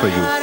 For you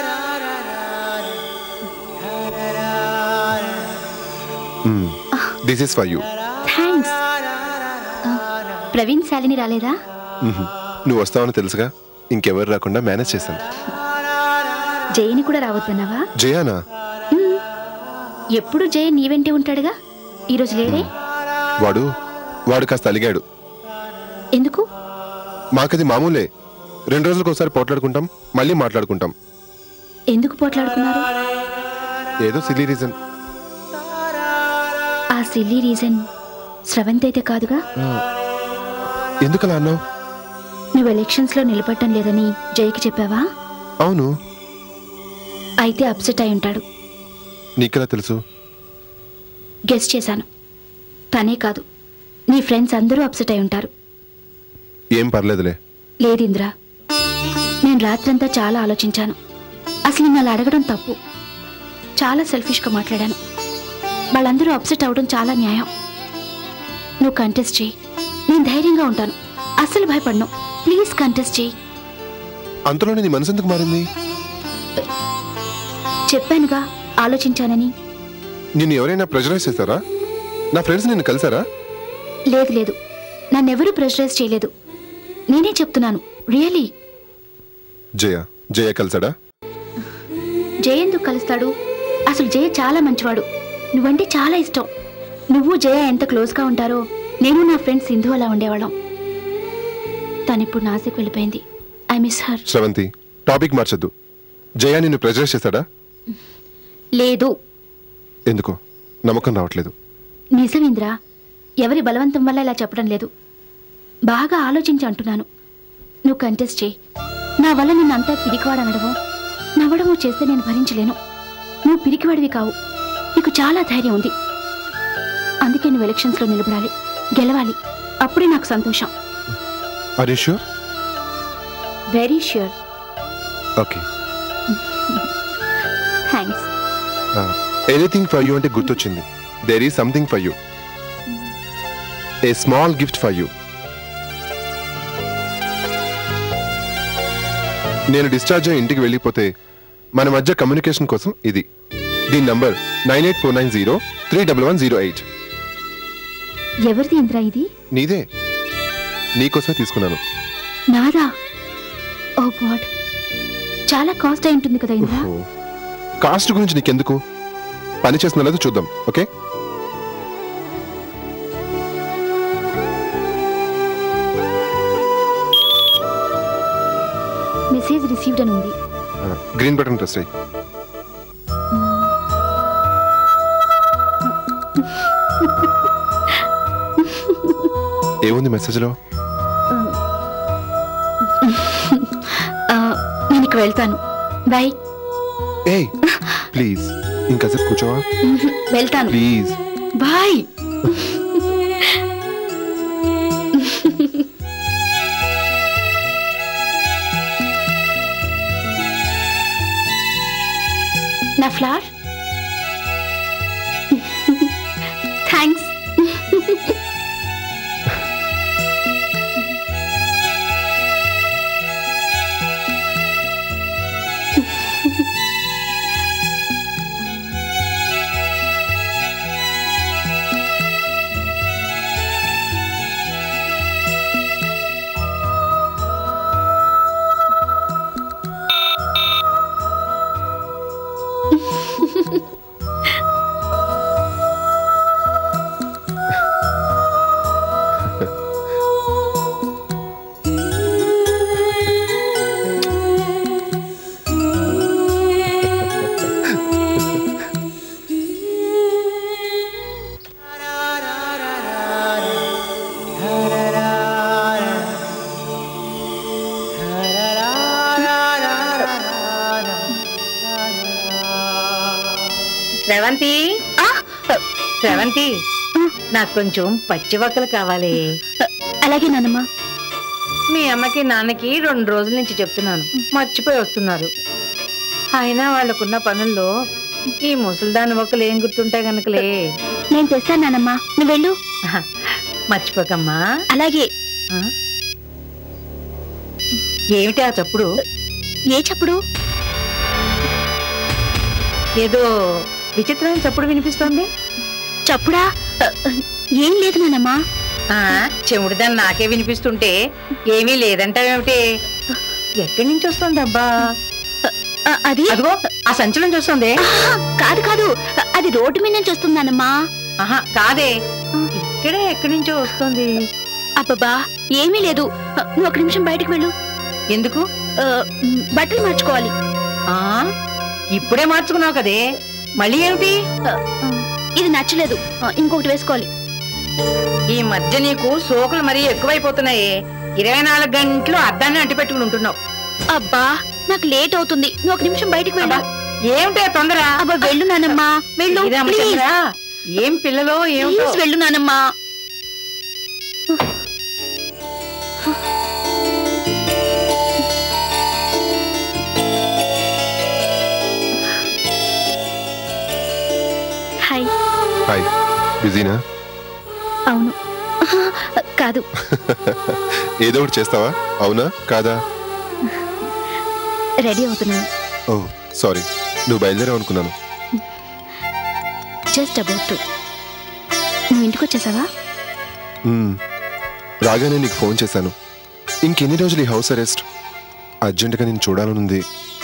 this is for you thanks Praveen Shalini రాలేదా నువ్వు వస్తావని తెలుసుగా ఇంకెవరు రాకుండా మేనేజ్ చేశాను జయని కూడా రావద్దన్నావా జయానా ఎప్పుడు జయ నీ వెంటే ఉంటాడుగా ఈరోజు లేడే వాడు వాడు కాస్త అలిగాడు ఎందుకు మాకది మామూలే రెండు రోజులకు ఒకసారి పోట్లాడుకుంటాం మళ్ళీ మాట్లాడుకుంటాం ఎందుకు పోట్లాడుకున్నారు ఏదో సిల్లీ రీజన్ ఆ సిల్లీ రీజన్ స్రవంత్ అయితే కాదుగా ఎందుకు అలా అన్నావు నువ్వు ఎలక్షన్స్ లో నిలబడటం లేదని జయకి చెప్పావా అవును అయితే అప్సెట్ అయి ఉంటాడు నీకెలా తెలుసు గెస్ చేశాను తనే కాదు నీ ఫ్రెండ్స్ అందరూ అప్సెట్ అయి ఉంటారు ఏం పర్లేదులే లేదింద్రా నేను రాత్రంతా చాలా ఆలోచించాను అసలు నిన్ను అలా అడగడం తప్పు చాలా సెల్ఫిష్గా మాట్లాడాను వాళ్ళందరూ అప్సెట్ అవడం చాలా న్యాయం నువ్వు కంటెస్ట్ చేయి నేను ధైర్యంగా ఉంటాను అస్సలు భయపడను ప్లీజ్ కంటెస్ట్ చేయి అంతలోనే నీ మనసు ఎందుకు మారింది చెప్పానుగా ఆలోచించానని నిన్ను ఎవరైనా ప్రెజరైజ్ చేశారా నా ఫ్రెండ్స్ నిన్ను కలిసారా లేదు లేదు నన్నెవరూ ప్రెషరైజ్ చేయలేదు నేనే చెప్తున్నాను రియలీ జయ జయ కలిసాడా జయ ఎందుకు కలుస్తాడు అసలు జయ చాలా మంచివాడు నువ్వంటే చాలా ఇష్టం నువ్వు జయ ఎంత క్లోజ్గా ఉంటారో నేను నా ఫ్రెండ్ సింధు అలా ఉండేవాళ్ళం తనిప్పుడు నాసిక్ వెళ్ళిపోయింది I miss her Sravanthi topic మార్చొద్దు జయ నిన్ను ప్రెజరైజ్ చేశాడా లేదు ఎందుకో నమ్మకం రావట్లేదు నిజమేంద్రా ఎవరి బలవంతం వల్ల ఇలా చెప్పడం లేదు బాగా ఆలోచించి అంటున్నాను నువ్వు కంటెస్ట్ చేయి నా వల్ల నిన్ను అంతా పిరికివాడనడమో నవ్వడమో చేస్తే నేను భరించలేను నువ్వు పిరికివాడివి కావు నీకు చాలా ధైర్యం ఉంది అందుకే నువ్వు ఎలక్షన్స్లో నిలబడాలి గెలవాలి అప్పుడే నాకు సంతోషం are you sure very sure okay thanks anything for you అంటే గుర్తొచ్చింది there is something for you a small gift for you నేను డిశ్చార్జ్ అయ్యి ఇంటికి వెళ్ళిపోతే మన మధ్య కమ్యూనికేషన్ కోసం ఇది దీని number nine eight four nine zero three double one zero eight ఎవరిది ఇంద్రా ఇది నీదే నీకోసమే తీసుకున్నాను నాదా ఓ గాడ్ చాలా కాస్ట్ అయి ఉంటుంది కదా ఇంద్రా ఓహో. కాస్ట్ గురించి నీకెందుకు పని చేస్తున్న లేదు చూద్దాం ఓకే మెసేజ్ రిసీవ్డ్ అని ఉంది గ్రీన్ బటన్ ప్రెస్ అయ్యి ఏముంది మెసేజ్లో ఆ, నేను ఇక వెళ్తాను బాయ్ ఏయ్ ప్లీజ్ ఇంకాసేపు కూర్చోవా వెళ్తాను ప్లీజ్ బాయ్ నా ఫ్లవర్ థ్యాంక్స్ శ్రవంతి ఆ, శ్రవంతి నాకు కొంచెం పచ్చి వక్కలు కావాలి అలాగే నాన్నమ్మ మీ అమ్మకి నాన్నకి రెండు రోజుల నుంచి చెప్తున్నాను మర్చిపోయి వస్తున్నారు అయినా వాళ్ళకున్న పనుల్లో ఈ ముసలిదాని వక్కలు ఏం గుర్తుంటాయి గనుకలే నేను తెస్తాను నాన్నమ్మ నువ్వు వెళ్ళు మర్చిపోకమ్మా అలాగే ఆ? ఏమిటి ఆ చప్పుడు ఏ చప్పుడు ఏదో విచిత్రమైన చప్పుడు వినిపిస్తోంది చప్పుడా అ, ఏం లేదు నానమ్మా ఆ చెముడుదని నాకే వినిపిస్తుంటే ఏమీ లేదంటావేమిటి ఎక్కడి నుంచి వస్తుంది అబ్బా అ, అది అదిగో ఆ సంచి నుంచి వస్తుంది ఆహా, కాదు కాదు అది రోడ్డు మీద నుంచి వస్తుంది నానమ్మా ఆహా కాదే ఇక్కడే ఎక్కడి నుంచో వస్తుంది అబ్బబ్బా ఏమీ లేదు అ, నువ్వు ఒక నిమిషం బయటకు వెళ్ళు ఎందుకు అ, మ్, బట్టలు మార్చుకోవాలి ఆ ఇప్పుడే మార్చుకున్నావు కదే మళ్ళీ ఏమిటి అ, అ, ఇది నచ్చలేదు అ, ఇంకొకటి వేసుకోవాలి ఈ మధ్య నీకు సోకులు మరీ ఎక్కువైపోతున్నాయి ఇరవై నాలుగు గంటలు అద్దాన్ని అంటిపెట్టుకుని ఉంటున్నావు అబ్బా నాకు లేట్ అవుతుంది నువ్వు ఒక నిమిషం బయటకు వెళ్ళు అబ్బా, ఏమిటే తొందర అబ్బా వెళ్ళు నానమ్మా వెళ్ళు ఇదే అమ్మ ప్లీజ్ చంద్రా, ఏం పిల్లలో ఏమిటో ప్లీజ్ వెళ్ళు నానమ్మా హాయ్ హాయ్ బిజీనా అవును ఆహా, కాదు ఏదో ఒకటి చేస్తావా అవునా కాదా రెడీ అవుతున్నాను ఓ సారీ నువ్వు బయలుదేరావు అనుకున్నాను జస్ట్ అబౌట్ టు నువ్వు ఇంటికి వచ్చేసావా మ్మ్. రాగానే నీకు ఫోన్ చేశాను ఇంకెన్ని రోజులు ఈ హౌస్ అరెస్ట్ అర్జెంటుగా నేను చూడాలనుంది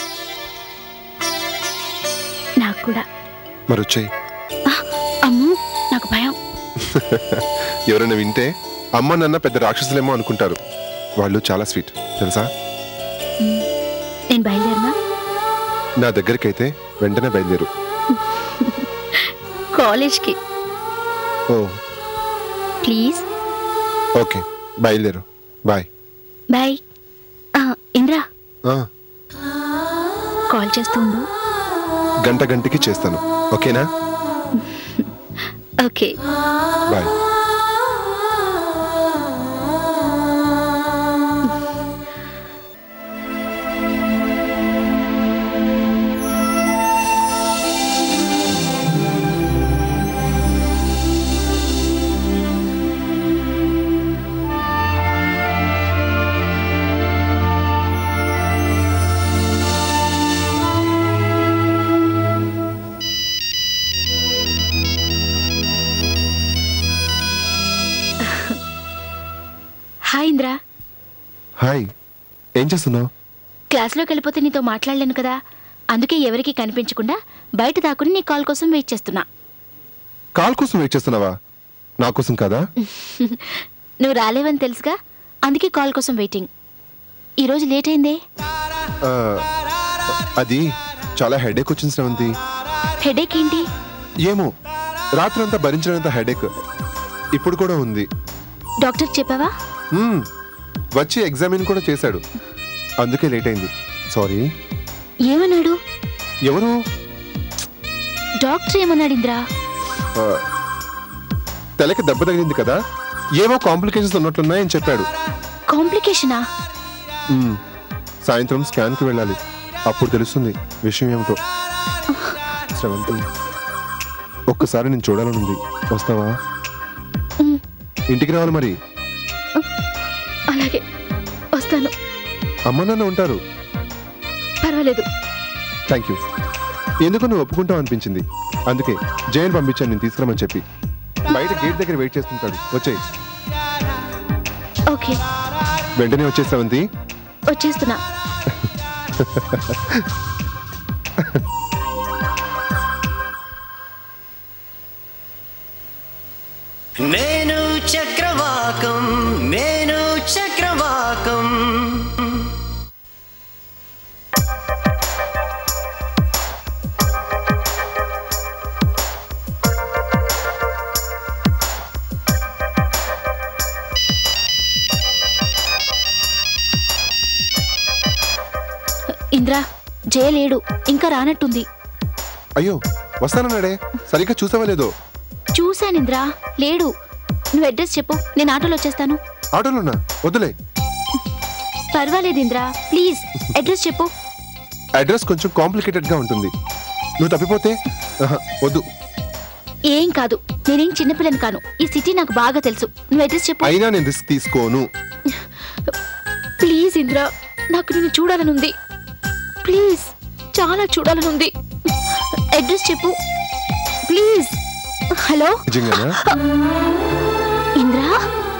నాకు కూడా మరి వచ్చాయి ఆ, అమ్మో నాకు భయం ఎవరైనా వింటే అమ్మ నాన్న పెద్ద రాక్షసులేమో అనుకుంటారు వాళ్ళు చాలా స్వీట్ తెలుసా మ్, నేను బయలుదేరినా నా దగ్గరికైతే వెంటనే బయలుదేరు కాలేజ్కి ఓ ప్లీజ్ ఓకే బయలుదేరు బాయ్ బాయ్ ఆ, ఇంద్రా ఆ, కాల్ చేస్తూ ఉండు గంట గంటకి చేస్తాను ఓకేనా okay bye hi Indra hi ఏం చేస్తున్నావు క్లాస్లోకి వెళ్ళిపోతే నీతో మాట్లాడలేను కదా అందుకే ఎవరికీ కనిపించకుండా బయట దాక్కుని నీ కాల్ కోసం వెయిట్ చేస్తున్నా కాల్ కోసం వెయిట్ చేస్తున్నావా నా కోసం కదా నువ్వు రాలేవని తెలుసుగా అందుకే కాల్ కోసం వెయిటింగ్ ఈరోజు లేట్ అయిందే ఆ, అది చాలా హెడేక్ వచ్చింది శ్రవంతి హెడేక్ ఏంటి ఏమో రాత్రంతా భరించినంత హెడేక్ ఇప్పుడు కూడా ఉంది డాక్టర్ చెప్పావా మ్మ్. వచ్చి ఎగ్జామిన్ కూడా చేశాడు అందుకే లేట్ అయింది సారీ ఏమన్నాడు ఎవరు డాక్టర్ ఏమన్నాడు ఇంద్రా ఆ, తలకి దెబ్బ తగిలింది కదా ఏవో కాంప్లికేషన్స్ ఉన్నట్లున్నాయని చెప్పాడు కాంప్లికేషనా మ్మ్. సాయంత్రం స్కాన్కి వెళ్ళాలి అప్పుడు తెలుస్తుంది విషయం ఏమిటో శ్రవంతి ఒక్కసారి నేను చూడాలనుంది వస్తావా మ్, ఇంటికి రావాలి మరి అలాగే వస్తాను అమ్మ నాన్న ఉంటారు పర్వాలేదు థ్యాంక్ యూ ఎందుకు నువ్వు ఒప్పుకుంటావు అనిపించింది అందుకే జయన్ పంపించాను నేను తీసుకురమని చెప్పి బయట గేట్ దగ్గర వెయిట్ చేస్తుంటాడు వచ్చేయ్ ఓకే వెంటనే వచ్చేసావంతి వచ్చేస్తున్నా నేను చక్రవాకం నేను చక్రవాకం ఇంద్రా జయ లేడు ఇంకా రానట్టుంది అయ్యో వస్తానన్నాడే సరిగ్గా చూసావా లేదో చూశాను ఇంద్రా లేడు నువ్వు అడ్రస్ చెప్పు నేను ఆటోలో వచ్చేస్తాను ఆటోలోనా వద్దులే పర్వాలేదు ఇంద్రా ప్లీజ్ అడ్రస్ చెప్పు అడ్రస్ కొంచెం కాంప్లికేటెడ్ గా ఉంటుంది నువ్వు తప్పిపోతే ఆహా, వద్దు ఏం కాదు నేనేం చిన్నపిల్లని కాను ఈ సిటీ నాకు బాగా తెలుసు నువ్వు అడ్రస్ చెప్పు అయినా నేను రిస్క్ తీసుకోను ప్లీజ్ ఇంద్రా నాకు నిన్ను చూడాలనుంది ప్లీజ్ చాలా చూడాలనుంది అడ్రస్ చెప్పు ప్లీజ్ హలో నిజంగానా ఇంద్రా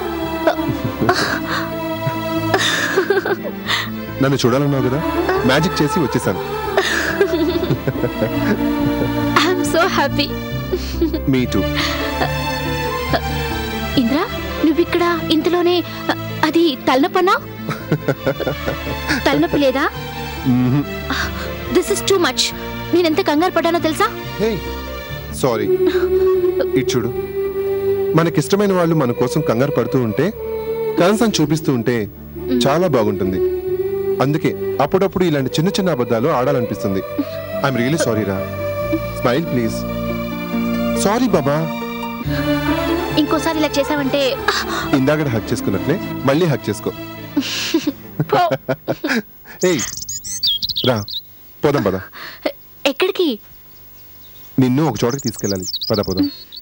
నన్ను చూడాలన్నావు కదా మ్యాజిక్ చేసి వచ్చేసాను I'm so happy me too Indra నువ్విక్కడ ఇంతలోనే అ- అది తలనొప్పనా తలనొప్పి లేదా దిస్ ఇస్ టూ మచ్ నేనెంత కంగారు పడ్డానో తెలుసా హే సారీ ఇటు చూడు మనకిష్టమైన వాళ్ళు మన కోసం కంగారు పడుతూ ఉంటే కనసం చూపిస్తూ ఉంటే చాలా బాగుంటుంది అందుకే అప్పుడప్పుడు ఇలాంటి చిన్న చిన్న అబద్ధాలు ఆడాలనిపిస్తుంది ఐఎమ్ రియలీ సారీ రా స్మైల్ ప్లీజ్ సారీ బాబా ఇంకోసారి ఇలా చేసావంటే ఇందాక హక్ చేసుకున్నట్లే మళ్ళీ హక్ చేసుకో పో. ఏయ్ రా పోదాం పద ఎక్కడికి నిన్ను ఒక చోటకి తీసుకెళ్ళాలి పద పోదాం